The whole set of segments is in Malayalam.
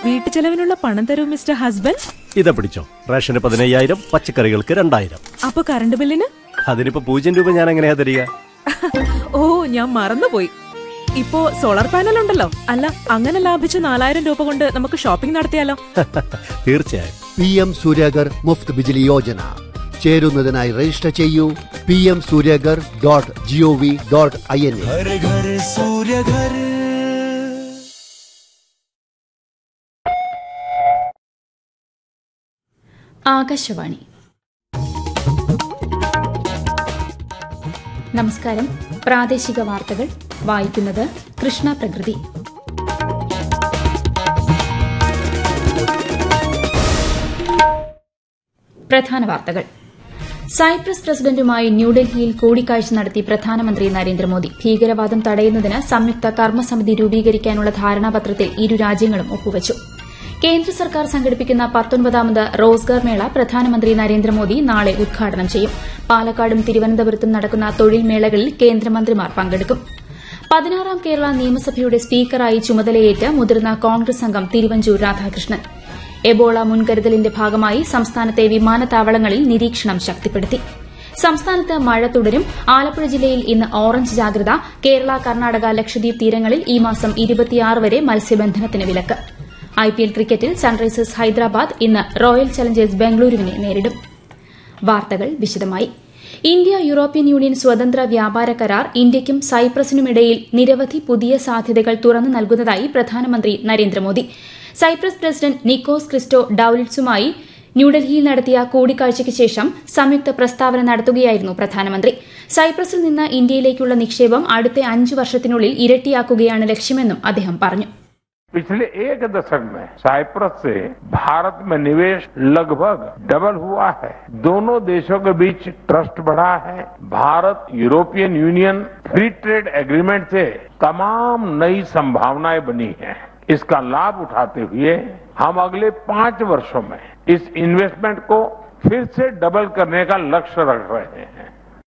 വീട്ടു ചെലവിനുള്ള പണം തരൂ മിസ്റ്റർ ഹസ്ബൻഡ് ഇതാ പിടിച്ചോ റേഷന് പതിനയ്യായിരം പച്ചക്കറികൾക്ക് രണ്ടായിരം അപ്പൊ കറണ്ട് ബില്ലിന് അതിനിപ്പോ പൂജ്യം രൂപ ഞാൻ എങ്ങനെയാ തരിക ഓ ഞാൻ മറന്നുപോയി ഇപ്പോ സോളാർ പാനൽ ഉണ്ടല്ലോ അല്ല അങ്ങനെ ലാഭിച്ച നാലായിരം രൂപ കൊണ്ട് നമുക്ക് ഷോപ്പിംഗ് നടത്തിയാലോ തീർച്ചയായും പി എം സൂര്യഗർ മുഫ്ത് ബിജിലി യോജന ചേരുന്നതിനായി രജിസ്റ്റർ ചെയ്യൂ P M Suryaghar dot G O V dot I N എ घर घर सूर्य घर ആകാശവാണി നമസ്കാരം പ്രാദേശിക വാർത്തകൾ വായിക്കുന്നത് കൃഷ്ണ പ്രകൃതി പ്രധാന വാർത്തകൾ സൈപ്രസ് പ്രസിഡന്റുമായി ന്യൂഡൽഹിയിൽ കൂടിക്കാഴ്ച നടത്തി പ്രധാനമന്ത്രി നരേന്ദ്രമോദി ഭീകരവാദം തടയുന്നതിന് സംയുക്ത കർമ്മസമിതി രൂപീകരിക്കാനുള്ള ധാരണാപത്രത്തിൽ ഇരു രാജ്യങ്ങളും ഒപ്പുവച്ചു കേന്ദ്ര സർക്കാർ സംഘടിപ്പിക്കുന്ന പത്തൊൻപതാമത് റോസ്ഗാർ മേള പ്രധാനമന്ത്രി നരേന്ദ്രമോദി നാളെ ഉദ്ഘാടനം ചെയ്യും പാലക്കാടും തിരുവനന്തപുരത്തും നടക്കുന്ന തൊഴിൽ മേളകളിൽ കേന്ദ്രമന്ത്രിമാർ പങ്കെടുക്കും പതിനാറാം കേരള നിയമസഭയുടെ സ്പീക്കറായി ചുമതലയേറ്റ മുതിർന്ന കോൺഗ്രസ് അംഗം തിരുവഞ്ചൂർ രാധാകൃഷ്ണൻ എബോള മുൻകരുതലിന്റെ ഭാഗമായി സംസ്ഥാനത്തെ വിമാനത്താവളങ്ങളിൽ നിരീക്ഷണം ശക്തിപ്പെടുത്തി സംസ്ഥാനത്ത് മഴ തുടരും ആലപ്പുഴ ജില്ലയിൽ ഇന്ന് ഓറഞ്ച് ജാഗ്രത കേരള കർണാടക ലക്ഷദ്വീപ് തീരങ്ങളിൽ ഈ മാസം ഇരുപത്തിയാറ് വരെ മത്സ്യബന്ധനത്തിന് വിലക്ക് ഐപിഎൽ ക്രിക്കറ്റിൽ സൺറൈസേഴ്സ് ഹൈദരാബാദ് ഇന്ന് റോയൽ ചലഞ്ചേഴ്സ് ബംഗളൂരുവിനെ നേരിടും വാർത്തകൾ വിശദമായി ഇന്ത്യ യൂറോപ്യൻ യൂണിയൻ സ്വതന്ത്ര വ്യാപാര കരാർ ഇന്ത്യയ്ക്കും സൈപ്രസിനുമിടയിൽ നിരവധി പുതിയ സാധ്യതകൾ തുറന്നു നൽകുന്നതായി പ്രധാനമന്ത്രി നരേന്ദ്രമോദി സൈപ്രസ് പ്രസിഡന്റ് നിക്കോസ് ക്രിസ്റ്റോ ഡൌലിറ്റ്സുമായി ന്യൂഡൽഹിയിൽ നടത്തിയ കൂടിക്കാഴ്ചയ്ക്ക് ശേഷം സംയുക്ത പ്രസ്താവന നടത്തുകയായിരുന്നു പ്രധാനമന്ത്രി സൈപ്രസിൽ നിന്ന് ഇന്ത്യയിലേക്കുള്ള നിക്ഷേപം അടുത്ത അഞ്ച് വർഷത്തിനുള്ളിൽ ഇരട്ടിയാക്കുകയാണ് ലക്ഷ്യമെന്നും അദ്ദേഹം പറഞ്ഞു पिछले एक दशक में साइप्रस से भारत में निवेश लगभग डबल हुआ है दोनों देशों के बीच ट्रस्ट बढ़ा है भारत European Union free trade agreement से तमाम नई संभावनाएं बनी हैं इसका लाभ उठाते हुए हम अगले पांच वर्षों में इस इन्वेस्टमेंट को फिर से डबल करने का लक्ष्य रख रहे हैं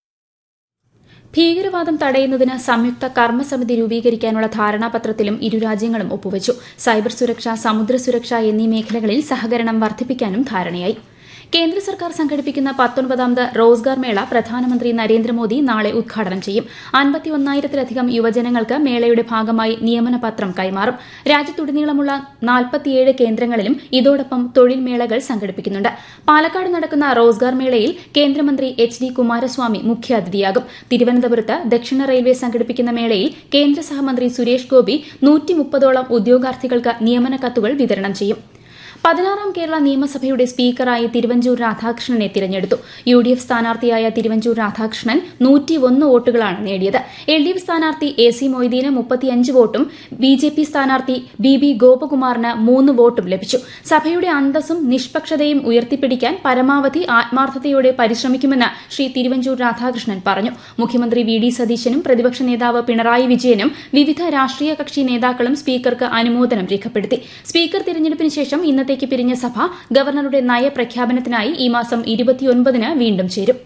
ഭീകരവാദം തടയുന്നതിന് സംയുക്ത കർമ്മസമിതി രൂപീകരിക്കാനുള്ള ധാരണാപത്രത്തിലും ഇരു രാജ്യങ്ങളും ഒപ്പുവച്ചു സൈബർ സുരക്ഷ സമുദ്ര സുരക്ഷ എന്നീ മേഖലകളിൽ സഹകരണം വർദ്ധിപ്പിക്കാനും ധാരണയായി കേന്ദ്ര സർക്കാർ സംഘടിപ്പിക്കുന്ന പത്തൊൻപതാമത് റോസ്ഗാർ മേള പ്രധാനമന്ത്രി നരേന്ദ്രമോദി നാളെ ഉദ്ഘാടനം ചെയ്യും അൻപത്തിയൊന്നായിരത്തിലധികം യുവജനങ്ങൾക്ക് മേളയുടെ ഭാഗമായി നിയമന പത്രം കൈമാറും രാജ്യത്തുടനീളമുള്ള നാൽപ്പത്തിയേഴ് കേന്ദ്രങ്ങളിലും ഇതോടൊപ്പം തൊഴിൽ മേളകൾ സംഘടിപ്പിക്കുന്നുണ്ട് പാലക്കാട് നടക്കുന്ന റോസ്ഗാർ മേളയിൽ കേന്ദ്രമന്ത്രി എച്ച് ഡി കുമാരസ്വാമി മുഖ്യാതിഥിയാകും തിരുവനന്തപുരത്ത് ദക്ഷിണ റെയിൽവേ സംഘടിപ്പിക്കുന്ന മേളയിൽ കേന്ദ്ര സഹമന്ത്രി സുരേഷ് ഗോപി നൂറ്റി മുപ്പതോളം ഉദ്യോഗാർത്ഥികൾക്ക് നിയമന കത്തുകൾ വിതരണം ചെയ്യും പതിനാറാം കേരള നിയമസഭയുടെ സ്പീക്കറായി തിരുവഞ്ചൂർ രാധാകൃഷ്ണനെ തിരഞ്ഞെടുത്തു യു ഡി എഫ് സ്ഥാനാർത്ഥിയായ തിരുവഞ്ചൂർ രാധാകൃഷ്ണൻ നൂറ്റിയൊന്ന് വോട്ടുകളാണ് നേടിയത് എൽ ഡി എഫ് സ്ഥാനാർത്ഥി എ സി മൊയ്തീന് മുപ്പത്തിയഞ്ച് വോട്ടും ബി ജെ പി സ്ഥാനാർത്ഥി ബി ബി ഗോപകുമാറിന് മൂന്ന് വോട്ടും ലഭിച്ചു സഭയുടെ അന്തസ്സും നിഷ്പക്ഷതയും ഉയർത്തിപ്പിടിക്കാൻ പരമാവധി ആത്മാർത്ഥതയോടെ പരിശ്രമിക്കുമെന്ന് ശ്രീ തിരുവഞ്ചൂർ രാധാകൃഷ്ണൻ പറഞ്ഞു മുഖ്യമന്ത്രി വി ഡി സതീശനും പ്രതിപക്ഷ നേതാവ് പിണറായി വിജയനും വിവിധ രാഷ്ട്രീയ കക്ഷി നേതാക്കളും സ്പീക്കർക്ക് അനുമോദനം രേഖപ്പെടുത്തി സ്പീക്കർ തിരഞ്ഞെടുപ്പിന് ശേഷം ഇന്നത്തേക്ക് പിരിഞ്ഞ സഭ ഗവർണറുടെ നയപ്രഖ്യാപനത്തിനായി ഈ മാസം ഇരുപത്തിയൊൻപതിന് വീണ്ടും ചേരും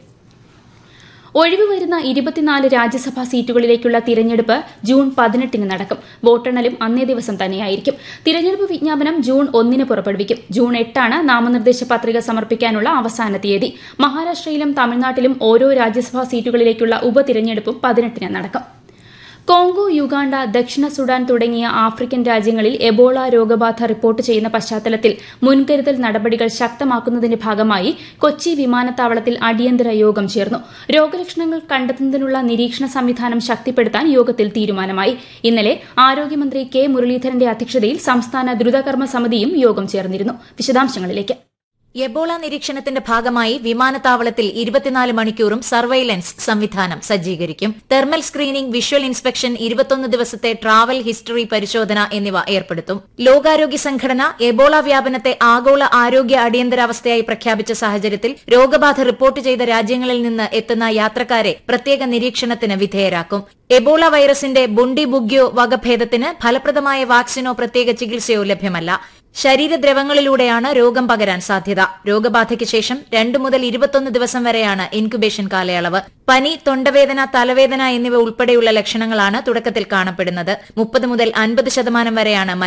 ഒഴിവ് വരുന്ന ഇരുപത്തിനാല് രാജ്യസഭാ സീറ്റുകളിലേക്കുള്ള തിരഞ്ഞെടുപ്പ് ജൂൺ പതിനെട്ടിന് നടക്കും വോട്ടെണ്ണലും അന്നേ ദിവസം തന്നെയായിരിക്കും തിരഞ്ഞെടുപ്പ് വിജ്ഞാപനം ജൂൺ ഒന്നിന് പുറപ്പെടുവിക്കും ജൂൺ എട്ടാണ് നാമനിർദ്ദേശ പത്രിക സമർപ്പിക്കാനുള്ള അവസാന തീയതി മഹാരാഷ്ട്രയിലും തമിഴ്നാട്ടിലും ഓരോ രാജ്യസഭാ സീറ്റുകളിലേക്കുള്ള ഉപതിരഞ്ഞെടുപ്പും പതിനെട്ടിന് നടക്കും കോങ്കോ യുഗാണ്ട ദക്ഷിണ സുഡാൻ തുടങ്ങിയ ആഫ്രിക്കൻ രാജ്യങ്ങളിൽ എബോള രോഗബാധ റിപ്പോർട്ട് ചെയ്യുന്ന പശ്ചാത്തലത്തിൽ മുൻകരുതൽ നടപടികൾ ശക്തമാക്കുന്നതിന്റെ ഭാഗമായി കൊച്ചി വിമാനത്താവളത്തിൽ അടിയന്തര യോഗം ചേർന്നു രോഗലക്ഷണങ്ങൾ കണ്ടെത്തുന്നതിനുള്ള നിരീക്ഷണ സംവിധാനം ശക്തിപ്പെടുത്താൻ യോഗത്തിൽ തീരുമാനമായി ഇന്നലെ ആരോഗ്യമന്ത്രി കെ മുരളീധരന്റെ അധ്യക്ഷതയിൽ സംസ്ഥാന ദ്രുതകർമ്മ സമിതിയും യോഗം ചേർന്നിരുന്നു വിശദാംശങ്ങളിലേക്ക് എബോള നിരീക്ഷണത്തിന്റെ ഭാഗമായി വിമാനത്താവളത്തിൽ ഇരുപത്തിനാല് മണിക്കൂറും സർവൈലൻസ് സംവിധാനം സജ്ജീകരിക്കും തെർമൽ സ്ക്രീനിംഗ് വിഷ്വൽ ഇൻസ്പെക്ഷൻ ഇരുപത്തൊന്ന് ദിവസത്തെ ട്രാവൽ ഹിസ്റ്ററി പരിശോധന എന്നിവ ഏർപ്പെടുത്തും ലോകാരോഗ്യ സംഘടന എബോള വ്യാപനത്തെ ആഗോള ആരോഗ്യ അടിയന്തരാവസ്ഥയായി പ്രഖ്യാപിച്ച സാഹചര്യത്തിൽ രോഗബാധ റിപ്പോർട്ട് ചെയ്ത രാജ്യങ്ങളിൽ നിന്ന് എത്തുന്ന യാത്രക്കാരെ പ്രത്യേക നിരീക്ഷണത്തിന് വിധേയരാക്കും എബോള വൈറസിന്റെ ബുണ്ടി ബുഗ്യോ വകഭേദത്തിന് ഫലപ്രദമായ വാക്സിനോ പ്രത്യേക ചികിത്സയോ ലഭ്യമല്ല ശരീരദ്രവങ്ങളിലൂടെയാണ് രോഗം പകരാൻ സാധ്യത രോഗബാധയ്ക്ക് ശേഷം രണ്ടു മുതൽ ഇരുപത്തൊന്ന് ദിവസം വരെയാണ് ഇൻക്യുബേഷൻ കാലയളവ് പനി തൊണ്ടവേദന തലവേദന എന്നിവ ഉൾപ്പെടെയുള്ള ലക്ഷണങ്ങളാണ് തുടക്കത്തിൽ കാണപ്പെടുന്നത് മുപ്പത് മുതൽ അൻപത് ശതമാനം വരെയാണ്